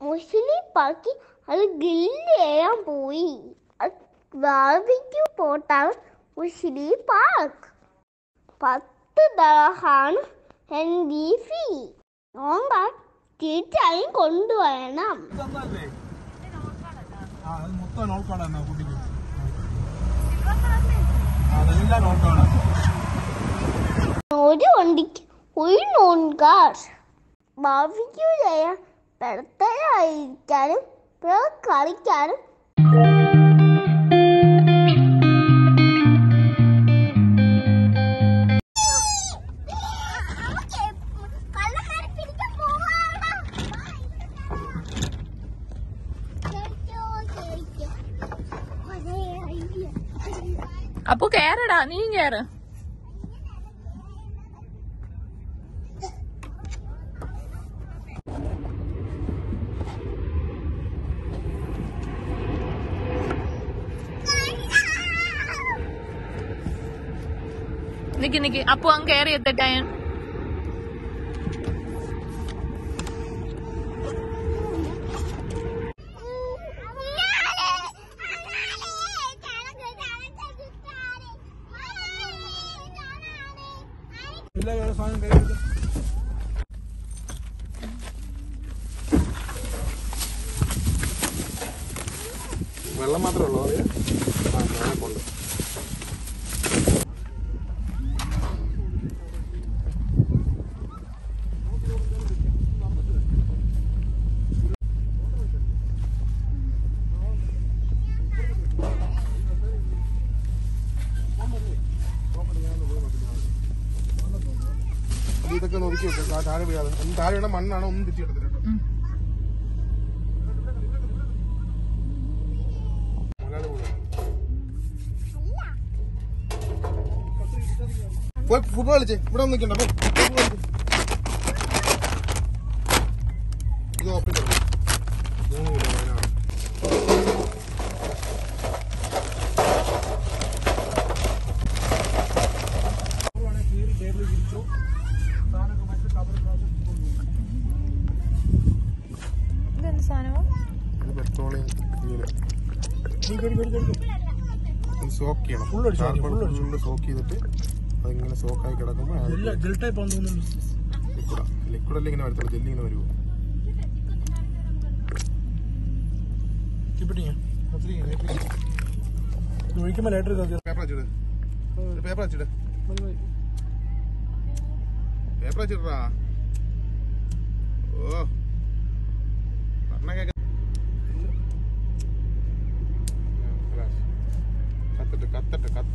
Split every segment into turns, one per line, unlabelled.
മുസ്ലിം പാക്കി അത് ഗ്രില്ല് ചെയ്യാൻ പോയി ബാർബിക്യൂ പോട്ടാണ് മുസ്ലിം പാർക്ക് പത്ത് ദളഹാണ് എൻ്റെ ഫീ നോക്കാൻ തീർച്ചയായും കൊണ്ടുവരണം
ഇതൊന്നല്ലേ? ആ, അത് മൊത്തം നോക്കാണ് എന്നാ കുട്ടിക്ക് ആ, അതെല്ലാം നോക്കാണ്
ഒരു വണ്ടിക്ക് ഒരു നോൺ കാർ ബാർബിക്യൂ ചെയ്യാൻ ബർത്ത്ഡേ പിന്നെ കളിക്കാനും
അപ്പൊ കേറടാ നീ കേറ് നിക്ക് നിക്ക് അപ്പൊ അങ്ങ് കേറി എത്തട്ടെ ഞാൻ
എല്ലാ വേറെ സാധനം കയ്യിൽ വെള്ളം മാത്രമേ ഉള്ളൂ അത് ആ ഞാൻ കൊണ്ട് അത് ഇതൊക്കെ നോക്കി വെക്കാം ആ താഴെ വീഴാതെ ഒന്ന് താഴെ വീണ മണ്ണാണ് ഒന്നും തെറ്റിയെടുത്തില്ല കേട്ടോ മലയാളി പോയി. പോയി ഫുട്ബോൾ കളിച്ചേ ഇവിടെ ഒന്നും നിൽക്കണ്ട പോയി ഫുട്ബോൾ കളിച്ചേ ഇത് ഓപ്പൺ ചെയ്തു മൂന്ന് കിലോ വയനാട്
ഇതെന്ത് സാധനമാ
ഇത് പെട്രോളിയം സോക്ക് ചെയ്യണം ഫുള്ള് സോക്ക് ചെയ്തിട്ട് അതിങ്ങനെ സോക്കായി കിടക്കുമ്പോൾ
ജെൽ ടൈപ്പ് ആണെന്ന് തോന്നുന്നു
ലിക്വിഡാ ലിക്വിഡല്ലേ ഇങ്ങനെ വരത്തുള്ളൂ ജെല്ലി ഇങ്ങനെ വരുമോ
കിപ്പിട്ടിങ്ങ ഒഴിക്കുമ്പോൾ ലൈറ്റർ
പേപ്പർ അച്ചിട് പേപ്പർ അച്ചിട് പേപ്പർ അച്ചിട്ടാ ഓ പറഞ്ഞ കേക്ക കത്തിട്ട് കത്തട്ട് കത്ത്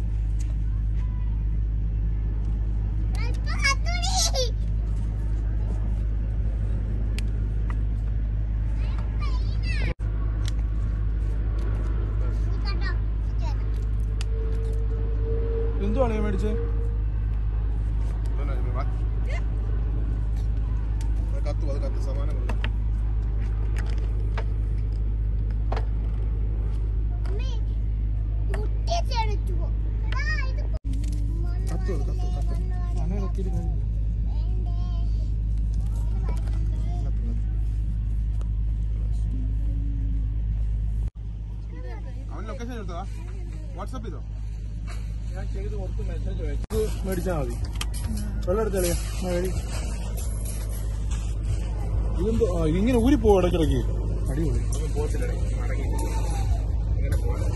എന്തുവാണ് മേടിച്ചത്
ഇതന്നെ, ഇത് വാ. അത് കത്തു അത് കത്ത് സമാനം കൊടുക്കാം കത്തു അത് കത്തു കത്ത്
അങ്ങനെ കത്തിയിട്ട് കാര്യം
കത്ത് കത്ത് അവൻ ലൊക്കേഷൻ എടുത്തതാ വാട്സപ്പ് ചെയ്തോ
ഞാൻ ചെയ്ത് കുറച്ച് മെസ്സേജ് അയച്ചു മേടിച്ചാൽ മതി വെള്ളം എടുത്തളിയാ മേടി ഇതെന്തോ ആ ഇതിങ്ങനെ ഊരിപ്പോവും ഇടയ്ക്കിടയ്ക്ക് അടിപൊളി
ഒന്നും പോകത്തില്ലടേ മടങ്ങി ഇങ്ങനെ പോകാൻ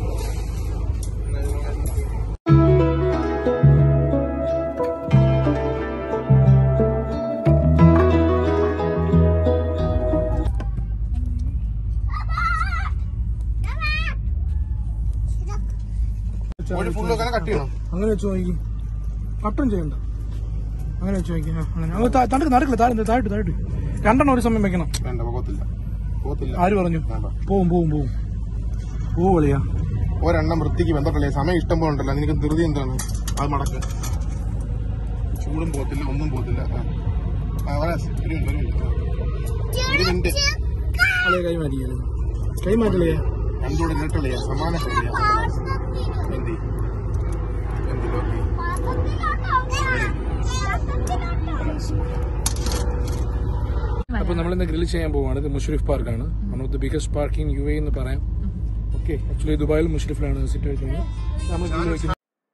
ഒരു ഫുള്ള് അങ്ങനെ കട്ട് ചെയ്യണം
അങ്ങനെ വെച്ച് നോക്കി കട്ടും ചെയ്യണ്ട അങ്ങനെ വെച്ച് നോക്കി ആ, അങ്ങനെ അങ്ങ് താ- തടുക്ക് നടക്കില്ല താഴെ താഴ്ട്ട് താഴ്ട്ട് രണ്ടെണ്ണം ഒരു സമയം വെക്കണം
വേണ്ട പോകത്തില്ല പോകത്തില്ല
ആര് പറഞ്ഞു
വേണ്ട
പോവും പോവും പോവും പോവും കളിയാ
ഒരെണ്ണം വൃത്തിക്ക് ബന്ധപ്പെട്ടല്ലേ സമയം ഇഷ്ടം പോലെ ഉണ്ടല്ലോ നിനക്ക് ധൃതി എന്താണ് അത് മടക്ക് ചൂടും പോകത്തില്ല ഒന്നും പോകത്തില്ല ആ. ആ, വരാം. ഒരു മിനിറ്റ് ഒരു മിനിറ്റ് ആ. ഒരു മിനിറ്റ്
കളിയെ കൈ മാറ്റിക്കല്ലേ കൈ മാറ്റലേ
രണ്ടുകൂടെ ഇരട്ടളിയാ സമാന ശൈലിയാ എന്തി എന്തി ലോക്കി
പാത്രത്തിലോട്ടോ
അപ്പൊ നമ്മൾ ഇന്ന് ഗ്രിൽ ചെയ്യാൻ പോവാണ് ഇത് മുഷറിഫ് പാർക്കാണ് one of the biggest park in U A എന്ന് പറയാം ഓക്കെ ആക്ച്വലി ദുബായിൽ മുഷറിഫിലാണ് സിറ്റുവേറ്റ് ചെയ്യുന്നത് നമ്മൾ grill വെക്കുന്നത്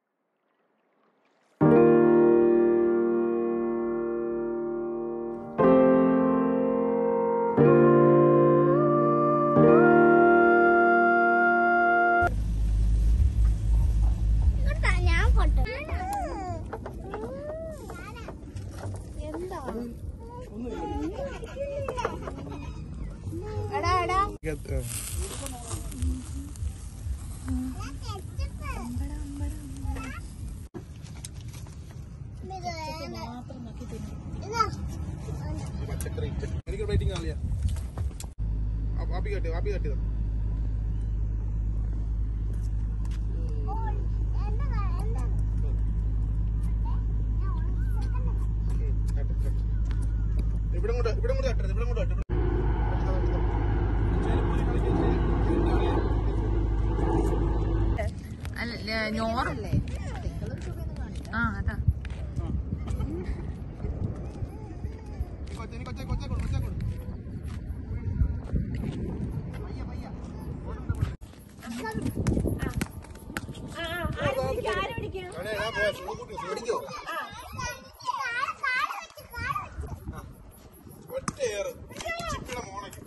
ഞാൻ ഫോട്ടോ എന്താ എടാ എടാ
പച്ചക്കറി എനിക്ക് റേറ്റിംഗ് ആളിയാ ആപ്പി കട്ടി ആപ്പി കട്ടിയതാ ഇവിടെ കൂടെ ഇവിടെ കൂടെ കട്ടരുത് ഇവിടെ കൂടെ കട്ടരുത്
അല്ല ഞോറല്ലേ ആ അതാ
കൊച്ചേ കൊച്ചേ കൊച്ചേ കൊടു കൊച്ചേ കൊടു ഓടിക്കോ ഒറ്റയേറ് ചിപ്പിയുടെ മോണയ്ക്ക്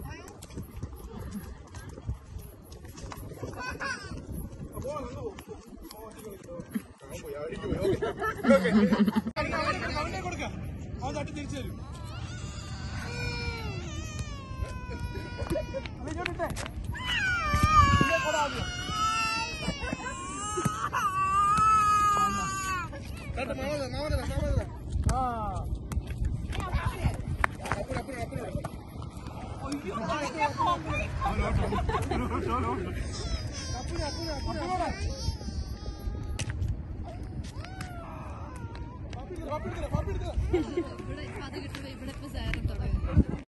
അപ്പോ നിന്ന് പോകും പോയി അടിക്ക് പോയി ഓക്കെ
അവനെ കൊടുക്കാം അവൻ തട്ടി തിരിച്ചു തരും അത് ഇങ്ങോട്ടിട്ടെ. ഇതിലെ കൊട ആദ്യം.
കേട്ടോ മാമന മാമന മാമന
ആ
അപ്പുറം അപ്പുറം അപ്പുറം
അപ്പുറം അപ്പുറം അപ്പുറം
പാപ്പി എടുക്കല പാപ്പി എടുക്കല
ഇവിടെ അത് കിട്ടുമ്പോ ഇവിടെ ഇപ്പൊ സാരം തുടങ്ങി